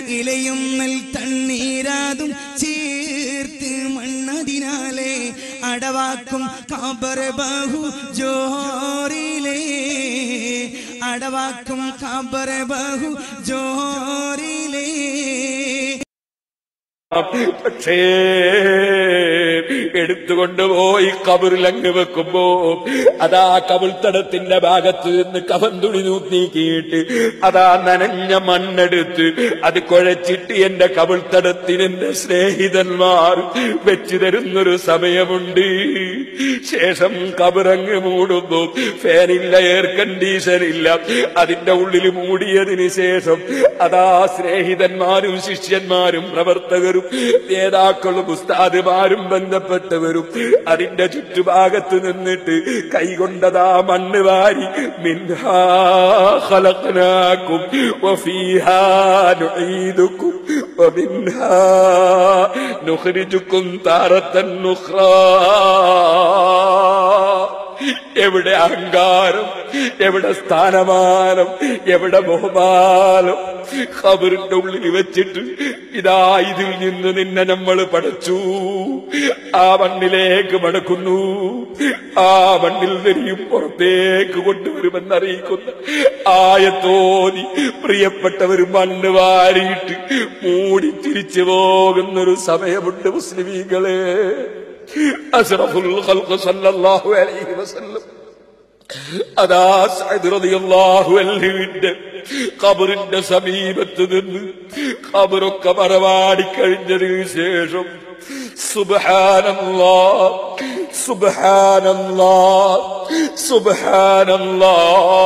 ഇലയും നെൽ തണ്ണീരാതും ചേർത്ത് മണ്ണതിനാലെ അടവാക്കും കബർ ബഹു ജോറിലേ അടവാക്കും കബർ ബഹു ജോറിലേ പക്ഷേ എടുത്തുകൊണ്ടുപോയി കബറിലങ്ങ് വെക്കുമ്പോ അതാ കവിൾത്തടത്തിന്റെ ഭാഗത്ത് നിന്ന് കവൻ തുണി നീക്കിയിട്ട് അതാ നനഞ്ഞ മണ്ണെടുത്ത് അത് കുഴച്ചിട്ട് എന്റെ കവിൾത്തടത്തിന് എന്റെ സ്നേഹിതന്മാർ വെച്ചു തരുന്നൊരു സമയമുണ്ട് ശേഷം കബറങ്ങ് മൂടുന്നു ഫാനില്ല എയർ കണ്ടീഷൻ ഇല്ല അതിന്റെ ഉള്ളിൽ മൂടിയതിന് ശേഷം അതാ സ്നേഹിതന്മാരും ശിഷ്യന്മാരും പ്രവർത്തകരും നേതാക്കളും ഉസ്താദുമാരും ബന്ധപ്പെട്ടവരും അതിന്റെ ചുറ്റുഭാഗത്ത് നിന്നിട്ട് കൈകൊണ്ടതാ മണ്ണ് വാരി മിൻഹാ ഖലഖനാകും വഫീഹാ നുഈദുകും വമിൻഹാ നുഖ്രിജുകും താറത്തൻ നുഖ്റാ എവിടെ അഹങ്കാരം എവിടെ സ്ഥാനമാനം എവിടെ ബഹുമാനം ഖബറിന്റെ ഉള്ളിൽ വെച്ചിട്ട് ഇതാ ഇതിൽ നിന്ന് നിന്നെ നമ്മൾ പഠിച്ചു ആ മണ്ണിലേക്ക് മടക്കുന്നു ആ മണ്ണിൽ നിന്നും പുറത്തേക്ക് കൊണ്ടുവരുമെന്നറിയിക്കുന്ന ആയത്തോതി പ്രിയപ്പെട്ടവർ മണ്ണ് വാരിയിട്ട് മൂടി തിരിച്ചു പോകുന്നൊരു സമയമുണ്ട് മുസ്ലിമീങ്ങളെ അസ്റഫുൽ ഖൽഖ് സല്ലല്ലാഹു അലൈഹി വസല്ലം അതാ സഅദ് റളിയല്ലാഹു അൻഹുവിന്റെ ഖബറിന്റെ സമീപത്ത് നിന്ന് ഖബറൊക്കെ മറവാടി കഴിഞ്ഞതിന് ശേഷം സുബ്ഹാനല്ലാ സുബ്ഹാനല്ലാ സുബ്ഹാനല്ലാ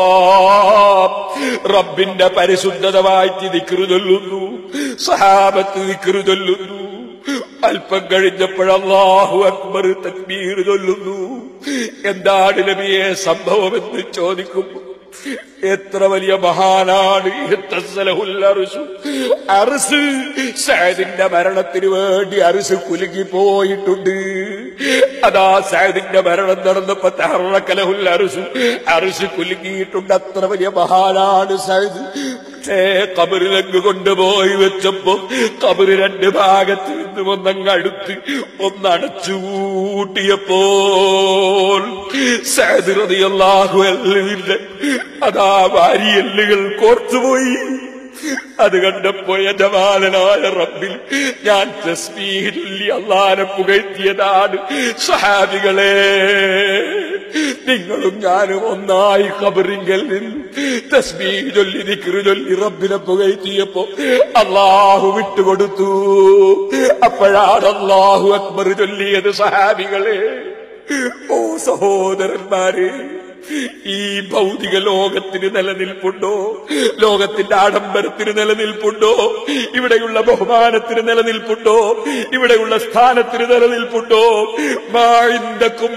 റബ്ബിന്റെ പരിശുദ്ധത വായിച്ച് ദിക്റ് ചൊല്ലുന്നു സഹാബത്ത് ദിക്റ് ചൊല്ലുന്നു അല്പം കഴിഞ്ഞപ്പോൾ അള്ളാഹു അക്ബർ തക്ബീർ ചൊല്ലുന്നു എന്താണ് നബിയെ സംഭവമെന്ന് ചോദിക്കുമ്പോൾ എത്ര വലിയ മഹാനാണ് എത്തസ്സലഹുൽ അർശു. അർശ് സഅദിന്റെ മരണത്തിന് വേണ്ടി അർശ് കുലുങ്ങി പോയിട്ടുണ്ട് അതാ സഅദിന്റെ മരണം നടന്നപ്പോ തഹറക്കലഹുൽ അർശു അർശ് കുലുങ്ങിയിട്ടുണ്ട് അത്ര വലിയ മഹാനാണ് സഅദ് പക്ഷേ കബറിലങ്ങ് കൊണ്ടുപോയി വെച്ചപ്പോ കബറ് രണ്ട് ഭാഗത്ത് നിന്ന് ഒന്നങ്ങ് അടുത്ത് ഒന്നടച്ചു കൂട്ടിയപ്പോൾ സഅദ് റളിയല്ലാഹു അൻഹുവിന്റെ അതാ വാരിയെല്ലുകൾ കോർത്തുപോയി അത് കണ്ടപ്പോ യജമാനായ റബ്ബിൽ ഞാൻ തസ്മീഹില്ലി അള്ളാനെ പുകഴ്ത്തിയതാണ് സഹാബികളെ നിങ്ങളും ഞാനും ഒന്നായി ഖബറിങ്കൽ തസ്മീഹ് ചൊല്ലി ദിക്റ് ചൊല്ലി റബ്ബിനെ പുകഴ്ത്തിയപ്പോ അള്ളാഹു വിട്ടുകൊടുത്തു അപ്പോഴാണ് അള്ളാഹു അക്ബർ ചൊല്ലിയത് സഹാബികളെ ഓ സഹോദരന്മാരെ ഈ ഭൗതിക ലോകത്തിന് നിലനിൽപ്പുണ്ടോ ലോകത്തിന്റെ ആഡംബരത്തിന് നിലനിൽപ്പുണ്ടോ ഇവിടെയുള്ള ബഹുമാനത്തിന് നിലനിൽപ്പുണ്ടോ ഇവിടെയുള്ള സ്ഥാനത്തിന് നിലനിൽപ്പുണ്ടോ മായിന്തക്കും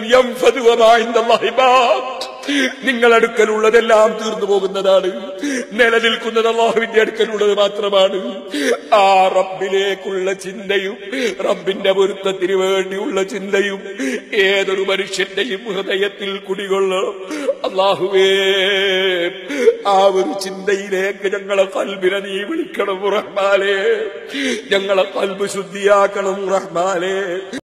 നിങ്ങളടുക്കലുള്ളതെല്ലാം തീർന്നു പോകുന്നതാണ് നിലനിൽക്കുന്നത് അള്ളാഹുവിന്റെ അടുക്കലുള്ളത് മാത്രമാണ് ആ റബ്ബിലേക്കുള്ള ചിന്തയും റബ്ബിന്റെ പൊരുത്തത്തിന് വേണ്ടിയുള്ള ചിന്തയും ഏതൊരു മനുഷ്യന്റെയും ഹൃദയത്തിൽ കുടികൊള്ളണം അള്ളാഹുവേ ആ ഒരു ചിന്തയിലേക്ക് ഞങ്ങളെ കൽബിനെ നീ വിളിക്കണം റഹ്മാലേ ഞങ്ങളെ കൽബ് ശുദ്ധിയാക്കണം റഹ്മാലേ